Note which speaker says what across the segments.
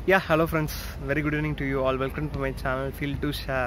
Speaker 1: Yeah, hello friends. Very good evening to you all. Welcome to my channel Feel to Share.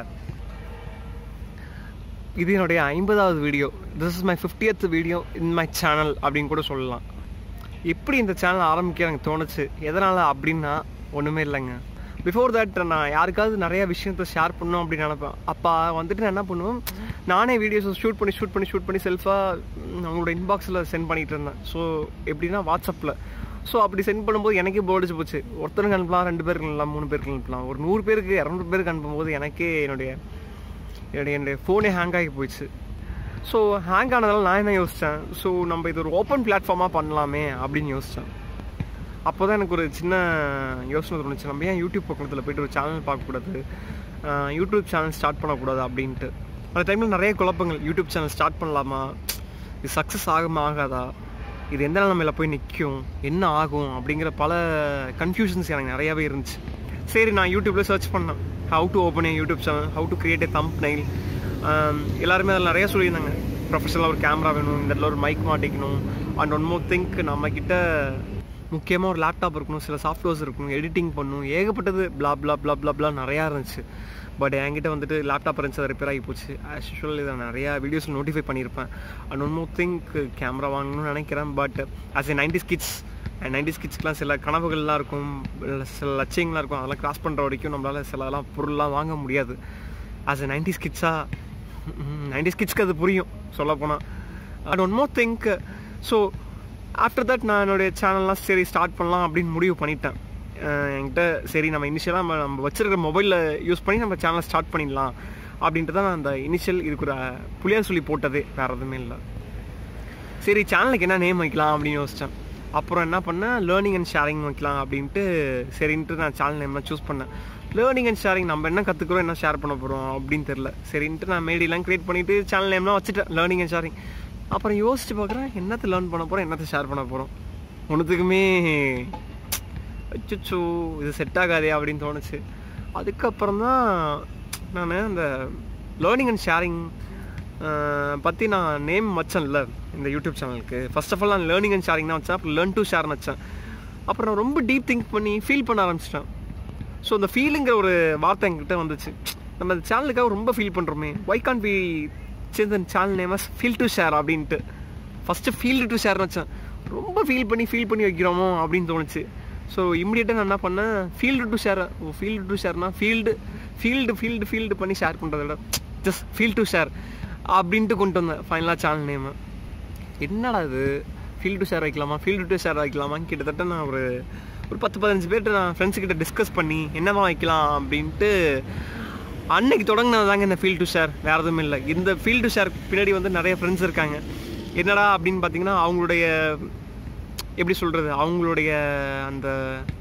Speaker 1: இது என்னுடைய ஐம்பதாவது video this is my fiftieth video in my channel அப்படின்னு கூட சொல்லலாம் எப்படி இந்த channel ஆரம்பிக்க எனக்கு தோணுச்சு எதனால் அப்படின்னா ஒன்றுமே இல்லைங்க பிஃபோர் தட் நான் யாருக்காவது நிறைய விஷயத்த ஷேர் பண்ணணும் அப்படின்னு நினைப்பேன் அப்போ வந்துட்டு நான் என்ன பண்ணுவேன் நானே வீடியோஸ் ஷூட் பண்ணி ஷூட் பண்ணி ஷூட் பண்ணி செல்ஃபாக அவங்களோட இன்பாக்ஸில் சென்ட் பண்ணிகிட்டு இருந்தேன் ஸோ எப்படின்னா வாட்ஸ்அப்பில் ஸோ அப்படி சென்ட் பண்ணும்போது எனக்கே போர்டிச்சு போச்சு ஒருத்தருக்கு அனுப்பலாம் ரெண்டு பேருக்கு அனுப்பலாம் மூணு பேருக்கு அனுப்பலாம் ஒரு நூறு பேருக்கு இரநூறு பேருக்கு அனுப்பும்போது எனக்கே என்னுடைய என்னுடைய என்னுடைய ஃபோனே ஹேங் ஆகி போயிடுச்சு ஸோ ஹேங் ஆனதால நான் என்ன யோசித்தேன் ஸோ நம்ம இது ஒரு ஓப்பன் பிளாட்ஃபார்மாக பண்ணலாமே அப்படின்னு யோசித்தேன் அப்போ தான் எனக்கு ஒரு சின்ன யோசனை தோணுச்சு நம்ம ஏன் யூடியூப் பக்கத்தில் போயிட்டு ஒரு சேனல் பார்க்கக்கூடாது ஆஹ் யூடியூப் சேனல் ஸ்டார்ட் பண்ணக்கூடாது அப்படின்ட்டு அந்த டைமில் நிறைய குழப்பங்கள் யூடியூப் சேனல் ஸ்டார்ட் பண்ணலாமா இது சக்ஸஸ் ஆகுமா ஆகாதா இது எந்த நிலமையில போய் நிற்கும் என்ன ஆகும் அப்படிங்கிற பல கன்ஃபியூஷன்ஸ் எனக்கு நிறையாவே இருந்துச்சு சரி நான் யூடியூப்பில் சர்ச் பண்ணேன் how to open a YouTube channel how to create a thumbnail எல்லாருமே அதில் நிறைய சொல்லியிருந்தாங்க ப்ரொஃபஷனலாக ஒரு கேமரா வேணும் இந்த இடத்துல ஒரு மைக் மாட்டிக்கணும் அண்ட் ஒன் மோர் திங்க் நம்மக்கிட்ட முக்கியமாக ஒரு லேப்டாப் இருக்கணும் சில சாஃப்ட்வேர்ஸ் இருக்கணும் எடிட்டிங் பண்ணணும் ஏகப்பட்டது பிளா பிளா பிளா பிளா பிளா நிறையா இருந்துச்சு பட் என்கிட்ட வந்துட்டு லேப்டாப் இருந்துச்சு அது ரிப்பேர் ஆகி போச்சு ஆஸ் யூஷுவல் இதை நிறையா வீடியோஸில் நோட்டிஃபை பண்ணியிருப்பேன் and one more thing camera வாங்கணும்னு நினைக்கிறேன் but as a nineties kids nineties ஸ்கிட்ஸ்க்குலாம் சில கனவுகள்லாம் இருக்கும் சில லட்சியங்கள்லாம் இருக்கும் அதெல்லாம் கிராஸ் பண்ணுற வரைக்கும் நம்மளால் சிலலாம் பொருள்லாம் வாங்க முடியாது ஆஸ் எ நைன்டி ஸ்கிட்ஸாக நைன்டி ஸ்கிட்ஸ்க்கு அது புரியும் சொல்லப்போனால் and one more thing so after that நான் என்னுடைய சேனல்லாம் சரி ஸ்டார்ட் பண்ணலாம் அப்படின்னு முடிவு பண்ணிட்டேன் அஹ் என்கிட்ட சரி நம்ம இனிஷியலாக நம்ம நம்ம வச்சிருக்கிற மொபைலில் யூஸ் பண்ணி நம்ம சேனலை ஸ்டார்ட் பண்ணிடலாம் அப்படின்ட்டு தான் நான் அந்த இனிஷியல் இதுக்கு ஒரு அஹ், புளியார் சொல்லி போட்டதே வேறு எதுவுமே இல்லை சரி சேனலுக்கு என்ன நேம் வைக்கலாம் அப்படின்னு யோசித்தேன் அப்புறம் என்ன பண்ணேன் லேர்னிங் அண்ட் ஷேரிங் வைக்கலாம் அப்படின்ட்டு சரின்ட்டு நான் சேனல் நேம்லாம் சூஸ் பண்ணேன் லேர்னிங் அண்ட் ஷேரிங் நம்ம என்ன கற்றுக்குறோம் என்ன ஷேர் பண்ண போகிறோம் அப்படின்னு தெரில சரின்ட்டு நான் மேடிலாம் க்ரியேட் பண்ணிவிட்டு சேனல் நேம்லாம் வச்சுட்டேன் லேர்னிங் அண்ட் ஷேரிங் அப்புறம் யோசிச்சு பார்க்குறேன் என்னத்தை லேர்ன் பண்ண போகிறோம் என்னத்தை ஷேர் பண்ண போகிறோம் ஒன்றுத்துக்குமே அச்சோ இது செட் ஆகாதே அப்படின்னு தோணுச்சு அதுக்கப்புறம் தான் நான் அந்த லேர்னிங் அண்ட் ஷேரிங் பற்றி நான் நேம் வச்சேன்ல இந்த யூடியூப் சேனலுக்கு ஃபர்ஸ்ட் ஆஃப் ஆல் நான் லேர்னிங் அண்ட் ஷேரிங் தான் வச்சேன் அப்புறம் லேர்ன் டு ஷேர்னு வச்சேன் அப்புறம் நான் ரொம்ப டீப் திங்க் பண்ணி ஃபீல் பண்ண ஆரம்பிச்சிட்டேன் ஸோ அந்த ஃபீலிங்கிற ஒரு வார்த்தை என்கிட்ட வந்துச்சு நம்ம இந்த சேனலுக்காக ரொம்ப ஃபீல் பண்ணுறோமே ஒய் கான் பி சேஞ்ச் அந்த channel names feel to share அப்படின்ட்டு ஃபஸ்ட்டு ஃபீல்டு டு ஷேர்னு வச்சேன் ரொம்ப ஃபீல் பண்ணி ஃபீல் பண்ணி வைக்கிறோமோ அப்படின்னு தோணுச்சு ஸோ இம்மிடியட்டாக நான் என்ன பண்ணேன் ஃபீல்டு டு ஷேர் ஓ ஃபீல்டு டு ஷேர்னா ஃபீல்டு ஃபீல்டு ஃபீல்டு ஃபீல்டு பண்ணி ஷேர் பண்ணுறத விட ஜஸ்ட் ஃபீல் டு ஷேர் அப்படின்ட்டு கொண்டு வந்தேன் ஃபைனலாக சேனல் நேமு என்னடா இது ஃபீல்டு டு ஷேர் வைக்கலாமா ஃபீல்டு டு ஷேர் வைக்கலாமான்னு கிட்டத்தட்ட நான் ஒரு ஒரு பத்து பதினஞ்சு பேர்கிட்ட நான் ஃப்ரெண்ட்ஸ் கிட்ட டிஸ்கஸ் பண்ணி என்னவா வைக்கலாம் அப்படின்ட்டு அன்னைக்கு தொடங்கினது தாங்க இந்த ஃபீல் டு ஷேர் வேறு எதுவும் இல்லை இந்த ஃபீல் டு ஷேர் பின்னாடி வந்து நிறைய ஃப்ரெண்ட்ஸ் இருக்காங்க என்னடா அப்படின்னு பார்த்தீங்கன்னா அவங்களுடைய எப்படி சொல்கிறது அவங்களுடைய அந்த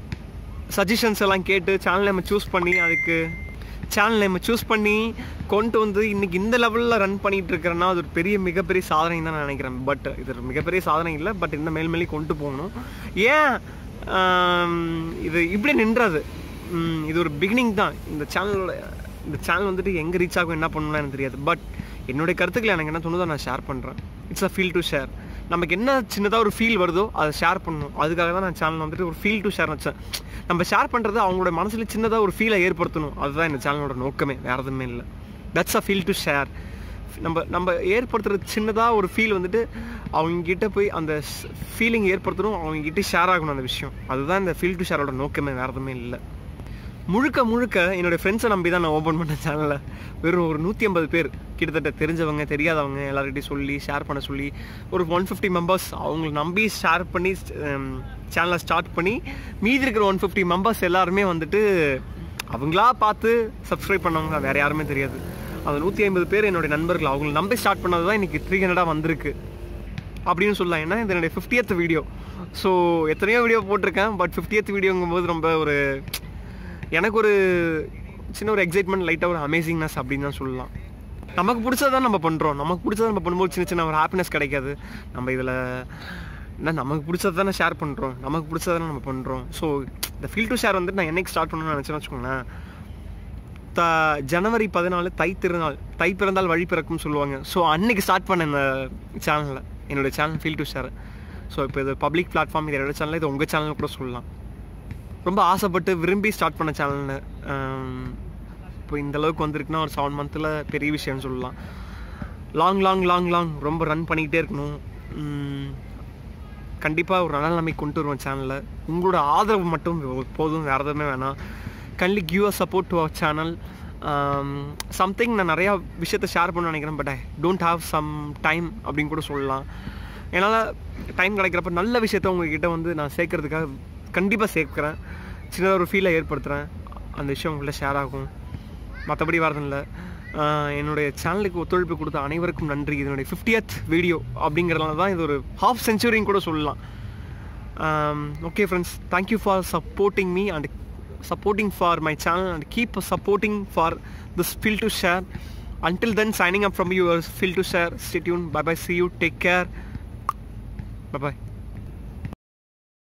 Speaker 1: சஜஷன்ஸ் எல்லாம் கேட்டு சேனல் நேமை சூஸ் பண்ணி அதுக்கு சேனல் நேமை சூஸ் பண்ணி கொண்டு வந்து இன்னைக்கு இந்த லெவலில் ரன் பண்ணிட்டு இருக்கிறேன்னா அது ஒரு பெரிய மிகப்பெரிய சாதனை தான் நான் நினைக்கிறேன் பட் இது ஒரு மிகப்பெரிய சாதனை இல்லை பட் இந்த மேல்மேலே கொண்டு போகணும் ஏன் ஆம், இது இப்படி நின்றது ம், இது ஒரு பிகினிங் தான் இந்த சேனலோட இந்த சேனல் வந்துட்டு எங்கே ரீச் ஆகும் என்ன பண்ணணும்னு எனக்கு தெரியாது பட் என்னுடைய கருத்துக்களை எனக்கு என்ன தோணுதோ நான் ஷேர் பண்ணுறேன் it's a feel to share நமக்கு என்ன சின்னதாக ஒரு ஃபீல் வருதோ அதை ஷேர் பண்ணணும் அதுக்காக தான் நான் சேனல் வந்துட்டு ஒரு ஃபீல் டு ஷேர் வச்சேன் நம்ம ஷேர் பண்ணுறது அவங்களோட மனசில் சின்னதாக ஒரு ஃபீலை ஏற்படுத்தணும் அதுதான் இந்த சேனலோட நோக்கமே வேறு எதுவுமே இல்லை that's a feel to share நம்ம நம்ம ஏற்படுத்துறது சின்னதாக ஒரு ஃபீல் வந்துட்டு அவங்ககிட்ட போய் அந்த ஃபீலிங் ஏற்படுத்தணும் அவங்ககிட்ட ஷேர் ஆகணும் அந்த விஷயம் அதுதான் இந்த ஃபீல் டு ஷேரோட நோக்கமே வேறு எதுவுமே இல்லை முழுக்க முழுக்க என்னுடைய ஃப்ரெண்ட்ஸை நம்பி தான் நான் ஓப்பன் பண்ண சேனலை வெறும் ஒரு நூற்றி ஐம்பது பேர் கிட்டத்தட்ட தெரிஞ்சவங்க தெரியாதவங்க எல்லார்கிட்டையும் சொல்லி ஷேர் பண்ண சொல்லி ஒரு ஒன் ஃபிஃப்டி மெம்பர்ஸ் அவங்களை நம்பி ஷேர் பண்ணி சேனலை ஸ்டார்ட் பண்ணி மீதி இருக்கிற ஒன் ஃபிஃப்டி மெம்பர்ஸ் எல்லாருமே வந்துட்டு அவங்களா பார்த்து சப்ஸ்கிரைப் பண்ணவங்க வேறு யாருமே தெரியாது அந்த நூற்றி ஐம்பது பேர் என்னுடைய நண்பர்கள் அவங்களை நம்பி ஸ்டார்ட் பண்ணது தான் இன்றைக்கி த்ரீ ஹண்ட்ரடாக வந்திருக்கு அப்படின்னு சொல்லலாம் ஏன்னா இது என்னுடைய ஃபிஃப்டியத் வீடியோ ஸோ எத்தனையோ வீடியோ போட்டிருக்கேன் பட் ஃபிஃப்டியத் வீடியோங்கும்போது ரொம்ப ஒரு எனக்கு ஒரு சின்ன ஒரு எக்ஸைட்மெண்ட் லைட்டாக ஒரு அமேசிங்னஸ் அப்படின்னு தான் சொல்லலாம் நமக்கு பிடிச்சதை தான் நம்ம பண்ணுறோம் நமக்கு பிடிச்சதை நம்ம பண்ணும்போது சின்ன சின்ன ஒரு ஹாப்பினஸ் கிடைக்காது நம்ம இதில் என்ன நமக்கு பிடிச்சதை தானே ஷேர் பண்ணுறோம் நமக்கு பிடிச்சதை நம்ம பண்ணுறோம் ஸோ இந்த ஃபீல் டு ஷேர் வந்துட்டு நான் என்னைக்கு ஸ்டார்ட் பண்ணணும்னு நினச்சேன்னு வச்சுக்கோங்களேன் த ஜனவரி பதினாலு தை திருநாள் தை பிறந்தால் வழி பிறக்கும் சொல்லுவாங்க ஸோ அன்னைக்கு ஸ்டார்ட் பண்ணேன் இந்த சேனலில் என்னோட channel feel to share so இப்போ இது பப்ளிக் பிளாட்ஃபார்ம் இது என்னோட சேனல் இது உங்கள் சேனல் கூட சொல்லலாம் ரொம்ப ஆசைப்பட்டு விரும்பி ஸ்டார்ட் பண்ண சேனல்னு இப்போ இந்த அளவுக்கு வந்திருக்குன்னா ஒரு செவன் மந்தில் பெரிய விஷயம்னு சொல்லலாம் லாங் லாங் லாங் லாங் ரொம்ப ரன் பண்ணிக்கிட்டே இருக்கணும் கண்டிப்பாக ஒரு நல்ல நிலைமை கொண்டு வருவேன் சேனலில் உங்களோட ஆதரவு மட்டும் போதும் வேறு எதுவுமே வேணாம் kindly give a support to our channel something நான் நிறையா விஷயத்த ஷேர் பண்ண நினைக்கிறேன் but I don't have some time அப்படின்னு கூட சொல்லலாம் என்னால் டைம் கிடைக்கிறப்ப நல்ல விஷயத்த உங்ககிட்ட வந்து நான் சேர்க்கறதுக்காக கண்டிப்பாக சேர்க்குறேன் சின்னதாக ஒரு ஃபீலை ஏற்படுத்துகிறேன் அந்த விஷயம் உங்கள்கிட்ட ஷேர் ஆகும் மற்றபடி வரதில்லை என்னுடைய சேனலுக்கு ஒத்துழைப்பு கொடுத்த அனைவருக்கும் நன்றி இதனுடைய ஃபிஃப்டியத் வீடியோ அப்படிங்கிறதுனால தான் இது ஒரு ஹாஃப் செஞ்சுரின்னு கூட சொல்லலாம் okay friends thank you for supporting me and supporting for my channel and keep supporting for this feel to share until then signing up from you feel to share stay tuned bye bye see you take care bye bye